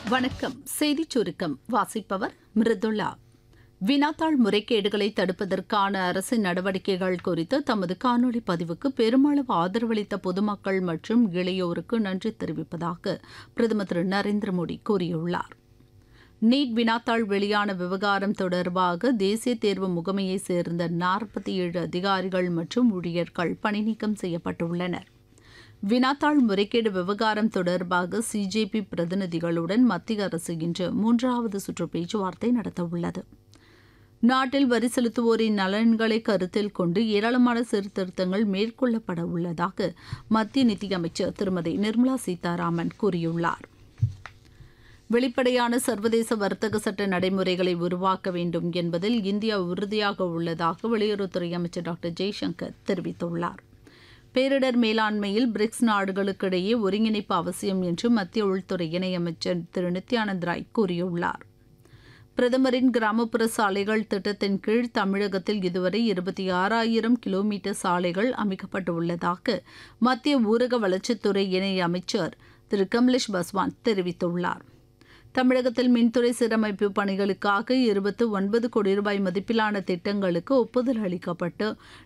வணக்கம் செய்திச் சுருக்கம் வாசிப்பவர் மிருதுளா வினாத்தாள் முறைகேடுகளை தடுப்பதற்கான அரசின் நடவடிக்கைகள் குறித்து தமது காணொலி பதிவுக்கு பெருமளவு ஆதரவளித்த பொதுமக்கள் மற்றும் இளையோருக்கு நன்றி தெரிவிப்பதாக பிரதமர் திரு நரேந்திர மோடி கூறியுள்ளார் நீட் வினாத்தாள் வெளியான விவகாரம் தொடர்பாக தேசிய தேர்வு முகமையைச் சேர்ந்த நாற்பத்தி ஏழு அதிகாரிகள் மற்றும் ஊழியர்கள் பணிநீக்கம் செய்யப்பட்டுள்ளனர் வினாத்தாள் முறைகேடு விவகாரம் தொடர்பாக சிஜேபி பிரதிநிதிகளுடன் மத்திய அரசு இன்று மூன்றாவது சுற்று பேச்சுவார்த்தை நடத்தவுள்ளது நாட்டில் வரி செலுத்துவோரின் நலன்களை கருத்தில் கொண்டு ஏராளமான சீர்திருத்தங்கள் மேற்கொள்ளப்பட உள்ளதாக மத்திய நிதியமைச்சர் திருமதி நிர்மலா சீதாராமன் கூறியுள்ளார் வெளிப்படையான சர்வதேச வர்த்தக சட்ட நடைமுறைகளை உருவாக்க வேண்டும் என்பதில் இந்தியா உறுதியாக உள்ளதாக வெளியுறவுத்துறை அமைச்சர் டாக்டர் ஜெய்சங்கர் தெரிவித்துள்ளார் பேரிடர் மேலாண்மையில் பிரிக்ஸ் நாடுகளுக்கிடையே ஒருங்கிணைப்பு அவசியம் என்று மத்திய உள்துறை இணையமைச்சர் திரு நித்யானந்த் ராய் கூறியுள்ளார் பிரதமரின் கிராமப்புற சாலைகள் திட்டத்தின் கீழ் தமிழகத்தில் இதுவரை இருபத்தி ஆறாயிரம் கிலோமீட்டர் சாலைகள் அமைக்கப்பட்டுள்ளதாக மத்திய ஊரக வளர்ச்சித்துறை இணை அமைச்சர் திரு கமலேஷ் பஸ்வான் தெரிவித்துள்ளார் தமிழகத்தில் மின்துறை சீரமைப்பு பணிகளுக்காக இருபத்து ஒன்பது கோடி ரூபாய் மதிப்பிலான திட்டங்களுக்கு ஒப்புதல் அளிக்கப்பட்டு